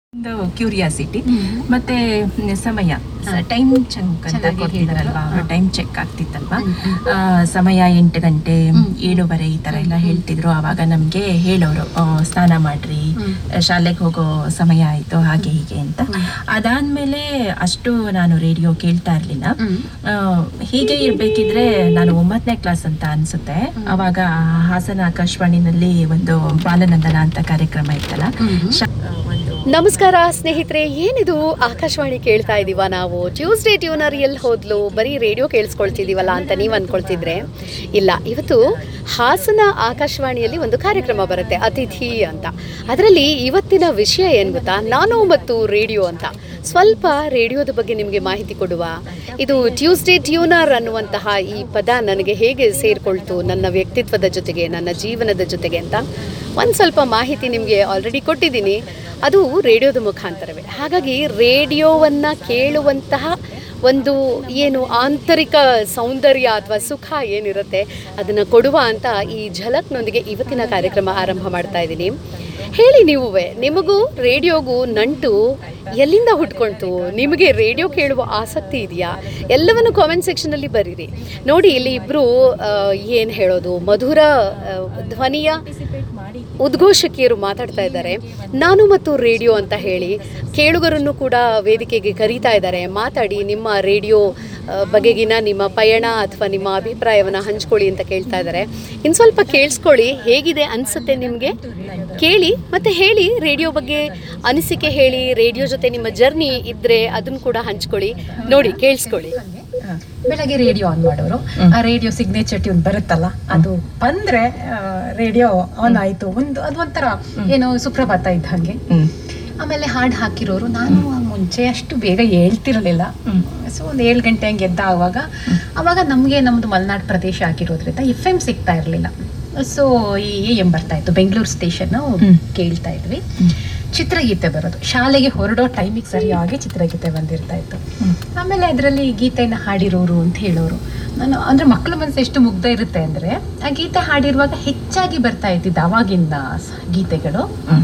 ಒಂದು ಕ್ಯೂರಿಯಾಸಿಟಿ ಮತ್ತೆ ಸಮಯ ಟೈಮ್ ಚೆಕ್ ಅಂತ ಚೆನ್ನಾಗಿ ಕೊಟ್ಟಿದ್ದಾರಲ್ವಾ ಹೇಳಿದ್ರು. ಟೈಮ್ ಚೆಕ್ ಆಗ್ತಿತ್ತಲ್ವಾ ಹ್ಮ್, ಹ್ಮ್. ಆ, ಸಮಯ ಎಂಟು ಗಂಟೆ ಹ್ಮ್. ಏಳುವರೆ ಈ ತರ ಎಲ್ಲ ಹ್ಮ್. ಹೇಳ್ತಿದ್ರು ಅವಾಗ ನಮ್ಗೆ ಹೇಳೋರು ಆ, ಸ್ನಾನ ಮಾಡ್ರಿ ಹ್ಮ್. ಶಾಲೆಗೆ ಹೋಗೋ ಸಮಯ ಆಯ್ತು ಹಾಗೆ ಹೀಗೆ ಅಂತ ಹ್ಮ್. ಅದಾದ್ಮೇಲೆ ಅಷ್ಟು ನಾನು ರೇಡಿಯೋ ಕೇಳ್ತಾ ಇರ್ಲಿಲ್ಲ ಹ್ಮ್. ಆ, ಹೀಗೆ ಇರ್ಬೇಕಿದ್ರೆ ನಾನು ಒಂಬತ್ತನೇ ಕ್ಲಾಸ್ ಅಂತ ಅನ್ಸುತ್ತೆ ಹ್ಮ್. ಅವಾಗ ಹಾಸನ ಆಕಾಶವಾಣಿನಲ್ಲಿ ಒಂದು ಬಾಲನಂದನ ಅಂತ ಕಾರ್ಯಕ್ರಮ ಇತ್ತಲ್ಲ ಹ್ಮ್. ಶ- ಆ, ಒಂದು ನಮಸ್ಕಾರ ಸ್ನೇಹಿತರೆ ಏನಿದು ಆಕಾಶವಾಣಿ ಕೇಳ್ತಾ ಇದೀವ ನಾವು ಟ್ಯೂಸ್ಡೇ ಟ್ಯೂನರ್ ಎಲ್ಲಿ ಹೋದ್ಲು ಬರೀ ರೇಡಿಯೋ ಕೇಳಿಸ್ಕೊಳ್ತಿದೀವಲ್ಲ ಅಂತ ನೀವು ಅನ್ಕೊಳ್ತಿದ್ರೆ ಇಲ್ಲ ಇವತ್ತು ಹಾಸನ ಆಕಾಶವಾಣಿಯಲ್ಲಿ ಒಂದು ಕಾರ್ಯಕ್ರಮ ಬರುತ್ತೆ ಅತಿಥಿ ಅಂತ ಅದರಲ್ಲಿ ಇವತ್ತಿನ ವಿಷಯ ಏನು ಗೊತ್ತಾ ನಾನು ಮತ್ತು ರೇಡಿಯೋ ಅಂತ ಸ್ವಲ್ಪ ರೇಡಿಯೋದ ಬಗ್ಗೆ ನಿಮಗೆ ಮಾಹಿತಿ ಕೊಡುವ ಇದು ಟ್ಯೂಸ್ಡೇ ಟ್ಯೂನರ್ ಅನ್ನುವಂತಹ ಈ ಪದ ನನಗೆ ಹೇಗೆ ಸೇರಿಕೊಳ್ತು ನನ್ನ ವ್ಯಕ್ತಿತ್ವದ ಜೊತೆಗೆ ನನ್ನ ಜೀವನದ ಜೊತೆಗೆ ಅಂತ ಒಂದು ಸ್ವಲ್ಪ ಮಾಹಿತಿ ನಿಮಗೆ ಆಲ್ರೆಡಿ ಕೊಟ್ಟಿದ್ದೀನಿ ಅದು ರೇಡಿಯೋದ ಮುಖಾಂತರವೇ ಹಾಗಾಗಿ ರೇಡಿಯೋವನ್ನು ಕೇಳುವಂತಹ ಒಂದು ಏನು ಆಂತರಿಕ ಸೌಂದರ್ಯ ಅಥವಾ ಸುಖ ಏನಿರುತ್ತೆ ಅದನ್ನು ಕೊಡುವ ಅಂತ ಈ ಝಲಕ್ನೊಂದಿಗೆ ಇವತ್ತಿನ ಕಾರ್ಯಕ್ರಮ ಆರಂಭ ಮಾಡ್ತಾ ಇದ್ದೀನಿ ಹೇಳಿ ನೀವುವೇ ನಿಮಗೂ ರೇಡಿಯೋಗೂ ನಂಟು ಎಲ್ಲಿಂದ ಹುಟ್ಕೊಳ್ತು ನಿಮಗೆ ರೇಡಿಯೋ ಕೇಳುವ ಆಸಕ್ತಿ ಇದೆಯಾ ಎಲ್ಲವನ್ನು ಕಾಮೆಂಟ್ ಸೆಕ್ಷನಲ್ಲಿ ಬರೀರಿ ನೋಡಿ ಇಲ್ಲಿ ಇಬ್ಬರು ಏನು ಹೇಳೋದು ಮಧುರ ಆ, ಧ್ವನಿಯ ಉದ್ಘೋಷಕಿಯರು ಮಾತಾಡ್ತಾ ಇದ್ದಾರೆ ನಾನು ಮತ್ತು ರೇಡಿಯೋ ಅಂತ ಹೇಳಿ ಕೇಳುಗರನ್ನು ಕೂಡ ವೇದಿಕೆಗೆ ಕರೀತಾ ಇದ್ದಾರೆ ಮಾತಾಡಿ ನಿಮ್ಮ ರೇಡಿಯೋ ಆ, ಬಗೆಗಿನ ನಿಮ್ಮ ಪಯಣ ಅಥವಾ ನಿಮ್ಮ ಅಭಿಪ್ರಾಯವನ್ನು ಹಂಚ್ಕೊಳ್ಳಿ ಅಂತ ಕೇಳ್ತಾ ಇದ್ದಾರೆ ಇನ್ನು ಸ್ವಲ್ಪ ಕೇಳಿಸ್ಕೊಳ್ಳಿ ಹೇಗಿದೆ ಅನಿಸುತ್ತೆ ನಿಮಗೆ ಕೇಳಿ ಮತ್ತೆ ಹೇಳಿ ರೇಡಿಯೋ ಬಗ್ಗೆ ಅನಿಸಿಕೆ ಹೇಳಿ ರೇಡಿಯೋ ಜೊತೆ ನಿಮ್ಮ ಜರ್ನಿ ಇದ್ದರೆ ಅದನ್ನು ಕೂಡ ಹಂಚ್ಕೊಳ್ಳಿ ನೋಡಿ ಕೇಳಿಸ್ಕೊಳ್ಳಿ ಬೆಳಗ್ಗೆ ರೇಡಿಯೋ ಆನ್ ಮಾಡೋರು ಆ ರೇಡಿಯೋ ಸಿಗ್ನೇಚರ್ ಟ್ಯೂನ್ ಬರುತ್ತಲ್ಲ ಅದು ಬಂದ್ರೆ ರೇಡಿಯೋ ಆನ್ ಆಯ್ತು ಒಂದು ಅದು ಒಂಥರ ಏನೋ ಸುಪ್ರಭಾತ ಇದ್ದ ಹಾಗೆ ಹ್ಮ್. ಆಮೇಲೆ ಹಾಡು ಹಾಕಿರೋರು ನಾನು ಮುಂಚೆ ಅಷ್ಟು ಬೇಗ ಹೇಳ್ತಿರಲಿಲ್ಲ ಸೊ ಒಂದು ಏಳು ಗಂಟೆ ಹಂಗೆ ಎದ್ದ ಆವಾಗ ಅವಾಗ ನಮಗೆ ನಮ್ದು ಮಲೆನಾಡು ಪ್ರದೇಶ ಆಗಿರೋದ್ರಿಂದ ಎಫ್ ಎಂ ಸಿಗ್ತಾ ಇರಲಿಲ್ಲ ಸೊ ಈ ಎ ಎಂ ಬರ್ತಾ ಇತ್ತು ಬೆಂಗಳೂರು ಸ್ಟೇಷನ್ ಹ್ಮ್. ಕೇಳ್ತಾ ಇದ್ವಿ ಚಿತ್ರಗೀತೆ ಬರೋದು ಶಾಲೆಗೆ ಹೊರಡೋ ಟೈಮಿಗೆ ಸರಿಯಾಗಿ ಚಿತ್ರಗೀತೆ ಬಂದಿರ್ತಾ ಇತ್ತು ಹ್ಮ್. ಆಮೇಲೆ ಅದರಲ್ಲಿ ಗೀತೆನ ಹಾಡಿರೋರು ಅಂತ ಹೇಳೋರು ನಾನು ಅಂದ್ರೆ ಮಕ್ಕಳ ಮನಸ್ಸು ಎಷ್ಟು ಮುಗ್ಧ ಇರುತ್ತೆ ಅಂದ್ರೆ ಆ ಗೀತೆ ಹಾಡಿರುವಾಗ ಹೆಚ್ಚಾಗಿ ಬರ್ತಾ ಇದ್ದಿದ್ದು ಅವಾಗಿನ ಸ- ಗೀತೆಗಳು ಹ್ಮ್.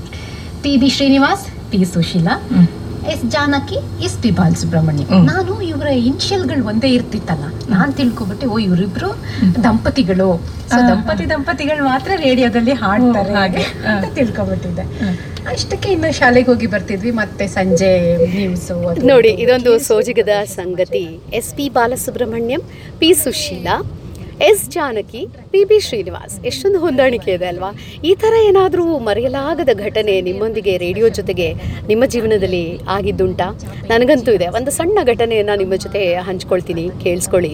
P B Srinivas P Susheela ಹ್ಮ್. S Janaki S P Balasubrahmanya ಹ್ಮ್. ನಾನು ಇವರ ಇನ್ಷಿಯಲ್ಗಳು ಒಂದೇ ಇರ್ತಿತ್ತಲ್ಲ ನಾನ್ ತಿಳ್ಕೊಬಿಟ್ಟೆ ಓ ಇವರಿಬ್ರು ದಂಪತಿಗಳು ಸೊ ಆ. ದಂಪತಿ ದಂಪತಿಗಳು ಮಾತ್ರ ರೇಡಿಯೋದಲ್ಲಿ ಹಾಡ್ತಾರೆ ಓ, ಹಾಗೆ. ಅಂತ ತಿಳ್ಕೊಬಿಟ್ಟಿದ್ದೆ ಹ್ಮ್. ಅಷ್ಟಕ್ಕೆ ಇನ್ನು ಶಾಲೆಗೆ ಹೋಗಿ ಬರ್ತಿದ್ವಿ ಮತ್ತೆ ಸಂಜೆ ನ್ಯೂಸ್ ನೋಡಿ ಇದೊಂದು ಸೋಜಿಗದ ಸಂಗತಿ S P Balasubrahmanyam P Susheela S Janaki P B Srinivas ಎಷ್ಟೊಂದು ಹೊಂದಾಣಿಕೆ ಇದೆ ಅಲ್ವಾ ಈ ಥರ ಏನಾದರೂ ಮರೆಯಲಾಗದ ಘಟನೆ ನಿಮ್ಮೊಂದಿಗೆ ರೇಡಿಯೋ ಜೊತೆಗೆ ನಿಮ್ಮ ಜೀವನದಲ್ಲಿ ಆಗಿದ್ದುಂಟಾ ನನಗಂತೂ ಇದೆ ಒಂದು ಸಣ್ಣ ಘಟನೆಯನ್ನು ನಿಮ್ಮ ಜೊತೆ ಹಂಚ್ಕೊಳ್ತೀನಿ ಕೇಳಿಸ್ಕೊಳ್ಳಿ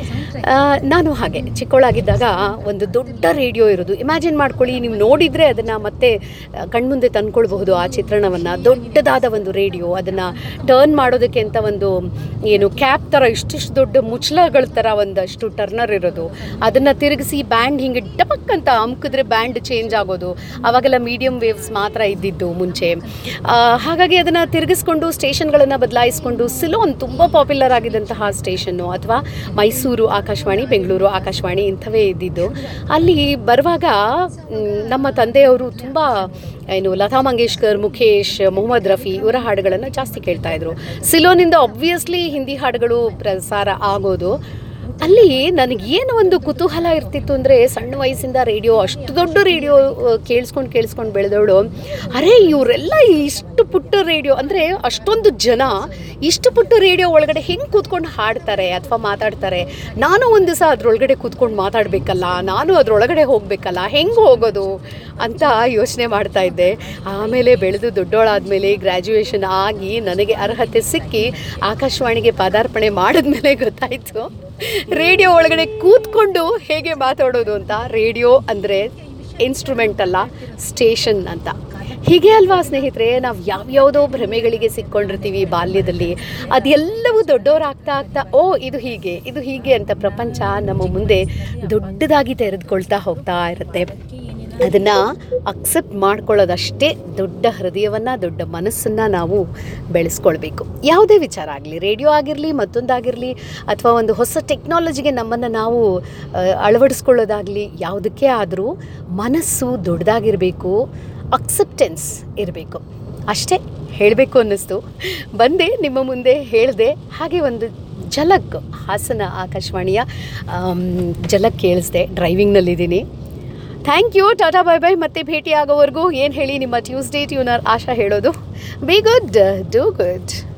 ಆ, ನಾನು ಹಾಗೆ ಚಿಕ್ಕವಳಾಗಿದ್ದಾಗ ಒಂದು ದೊಡ್ಡ ರೇಡಿಯೋ ಇರೋದು ಇಮ್ಯಾಜಿನ್ ಮಾಡ್ಕೊಳ್ಳಿ ನೀವು ನೋಡಿದರೆ ಅದನ್ನು ಮತ್ತೆ ಆ, ಕಣ್ಮುಂದೆ ತಂದ್ಕೊಳ್ಬಹುದು ಆ ಚಿತ್ರಣವನ್ನು ದೊಡ್ಡದಾದ ಒಂದು ರೇಡಿಯೋ ಅದನ್ನು ಟರ್ನ್ ಮಾಡೋದಕ್ಕೆ ಅಂತ ಒಂದು ಏನು ಕ್ಯಾಪ್ ಥರ ಇಷ್ಟಿಷ್ಟು ದೊಡ್ಡ ಮುಚ್ಚಳಗಳ ಥರ ಒಂದಷ್ಟು ಟರ್ನರ್ ಇರೋದು ಅದನ್ನು ತಿರುಗಿಸಿ ಬ್ಯಾಂಡ್ ಹಿಂಗೆ ಡಪಕ್ ಅಂತ ಅಮ್ಕಿದ್ರೆ ಬ್ಯಾಂಡ್ ಚೇಂಜ್ ಆಗೋದು ಅವಾಗೆಲ್ಲ ಮೀಡಿಯಮ್ ವೇವ್ಸ್ ಮಾತ್ರ ಇದ್ದಿದ್ದು ಮುಂಚೆ ಆ, ಹಾಗಾಗಿ ಅದನ್ನು ತಿರುಗಿಸ್ಕೊಂಡು ಸ್ಟೇಷನ್ಗಳನ್ನು ಬದಲಾಯಿಸ್ಕೊಂಡು ಸಿಲೋನ್ ತುಂಬ ಪಾಪ್ಯುಲರ್ ಆಗಿದ್ದಂತಹ ಸ್ಟೇಷನ್ನು ಅಥವಾ ಮೈಸೂರು ಆಕಾಶವಾಣಿ ಬೆಂಗಳೂರು ಆಕಾಶವಾಣಿ ಇಂಥವೇ ಇದ್ದಿದ್ದು ಅಲ್ಲಿ ಬರುವಾಗ ಮ್, ನಮ್ಮ ತಂದೆಯವರು ತುಂಬ ಏನು ಲತಾ ಮಂಗೇಶ್ಕರ್ ಮುಖೇಶ್ ಮೊಹಮ್ಮದ್ ರಫಿ ಇವರ ಹಾಡುಗಳನ್ನು ಜಾಸ್ತಿ ಕೇಳ್ತಾ ಇದ್ರು ಸಿಲೋನಿಂದ ಆಬ್ವಿಯಸ್ಲಿ ಹಿಂದಿ ಹಾಡುಗಳು ಪ್ರಸಾರ ಆಗೋದು ಅಲ್ಲಿ ನನಗೆ ಏನು ಒಂದು ಕುತೂಹಲ ಇರ್ತಿತ್ತು ಅಂದರೆ ಸಣ್ಣ ವಯಸ್ಸಿಂದ ರೇಡಿಯೋ ಅಷ್ಟು ದೊಡ್ಡ ರೇಡಿಯೋ ಕೇಳಿಸ್ಕೊಂಡು ಕೇಳಿಸ್ಕೊಂಡು ಬೆಳೆದವಳು ಅರೆ ಇವರೆಲ್ಲ ಇಷ್ಟು ಪುಟ್ಟ ರೇಡಿಯೋ ಅಂದರೆ ಅಷ್ಟೊಂದು ಜನ ಇಷ್ಟು ಪುಟ್ಟ ರೇಡಿಯೋ ಒಳಗಡೆ ಹೆಂಗೆ ಕೂತ್ಕೊಂಡು ಹಾಡ್ತಾರೆ ಅಥವಾ ಮಾತಾಡ್ತಾರೆ ನಾನು ಒಂದು ದಿವಸ ಅದ್ರೊಳಗಡೆ ಕೂತ್ಕೊಂಡು ಮಾತಾಡಬೇಕಲ್ಲ ನಾನು ಅದರೊಳಗಡೆ ಹೋಗಬೇಕಲ್ಲ ಹೆಂಗೆ ಹೋಗೋದು ಅಂತ ಯೋಚನೆ ಮಾಡ್ತಾ ಇದ್ದೆ ಆಮೇಲೆ ಬೆಳೆದು ದೊಡ್ಡೋಳಾದಮೇಲೆ ಗ್ರ್ಯಾಜುಯೇಷನ್ ಆಗಿ ನನಗೆ ಅರ್ಹತೆ ಸಿಕ್ಕಿ ಆಕಾಶವಾಣಿಗೆ ಪದಾರ್ಪಣೆ ಮಾಡಿದ್ಮೇಲೆ ಗೊತ್ತಾಯಿತು ರೇಡಿಯೋ ಒಳಗಡೆ ಕೂತ್ಕೊಂಡು ಹೇಗೆ ಮಾತಾಡೋದು ಅಂತ ರೇಡಿಯೋ ಅಂದರೆ ಇನ್ಸ್ಟ್ರೂಮೆಂಟ್ ಅಲ್ಲ ಸ್ಟೇಷನ್ ಅಂತ ಹೀಗೆ ಅಲ್ವಾ ಸ್ನೇಹಿತರೆ ನಾವು ಯಾವ್ಯಾವುದೋ ಭ್ರಮೆಗಳಿಗೆ ಸಿಕ್ಕೊಂಡಿರ್ತೀವಿ ಬಾಲ್ಯದಲ್ಲಿ ಅದೆಲ್ಲವೂ ದೊಡ್ಡವರಾಗ್ತಾ ಆಗ್ತಾ ಓ ಇದು ಹೀಗೆ ಇದು ಹೀಗೆ ಅಂತ ಪ್ರಪಂಚ ನಮ್ಮ ಮುಂದೆ ದೊಡ್ಡದಾಗಿ ತೆರೆದುಕೊಳ್ತಾ ಹೋಗ್ತಾ ಇರುತ್ತೆ ಅದನ್ನು ಅಕ್ಸೆಪ್ಟ್ ಮಾಡ್ಕೊಳ್ಳೋದಷ್ಟೇ ದೊಡ್ಡ ಹೃದಯವನ್ನು ದೊಡ್ಡ ಮನಸ್ಸನ್ನು ನಾವು ಬೆಳೆಸ್ಕೊಳ್ಬೇಕು ಯಾವುದೇ ವಿಚಾರ ಆಗಲಿ ರೇಡಿಯೋ ಆಗಿರಲಿ ಮತ್ತೊಂದಾಗಿರಲಿ ಅಥವಾ ಒಂದು ಹೊಸ ಟೆಕ್ನಾಲಜಿಗೆ ನಮ್ಮನ್ನು ನಾವು ಆ, ಅಳವಡಿಸ್ಕೊಳ್ಳೋದಾಗಲಿ ಯಾವುದಕ್ಕೆ ಆದರೂ ಮನಸ್ಸು ದೊಡ್ಡದಾಗಿರಬೇಕು ಅಕ್ಸೆಪ್ಟೆನ್ಸ್ ಇರಬೇಕು ಅಷ್ಟೇ ಹೇಳಬೇಕು ಅನ್ನಿಸ್ತು ಬಂದೆ ನಿಮ್ಮ ಮುಂದೆ ಹೇಳಿದೆ ಹಾಗೆ ಒಂದು ಝಲಕ್ ಹಾಸನ ಆಕಾಶವಾಣಿಯ ಆಮ್, ಝಲಕ್ ಕೇಳಿಸ್ದೆ ಡ್ರೈವಿಂಗ್ನಲ್ಲಿದ್ದೀನಿ thank you tata bye bye ಮತ್ತೆ ಭೇಟಿ ಆಗೋವರೆಗೂ ಏನು ಹೇಳಿ ನಿಮ್ಮ ಟ್ಯೂಸ್ಡೇ ಟ್ಯೂನರ್ ಆಶಾ ಹೇಳೋದು ಬಿ ಗುಡ್ ಡೂ ಗುಡ್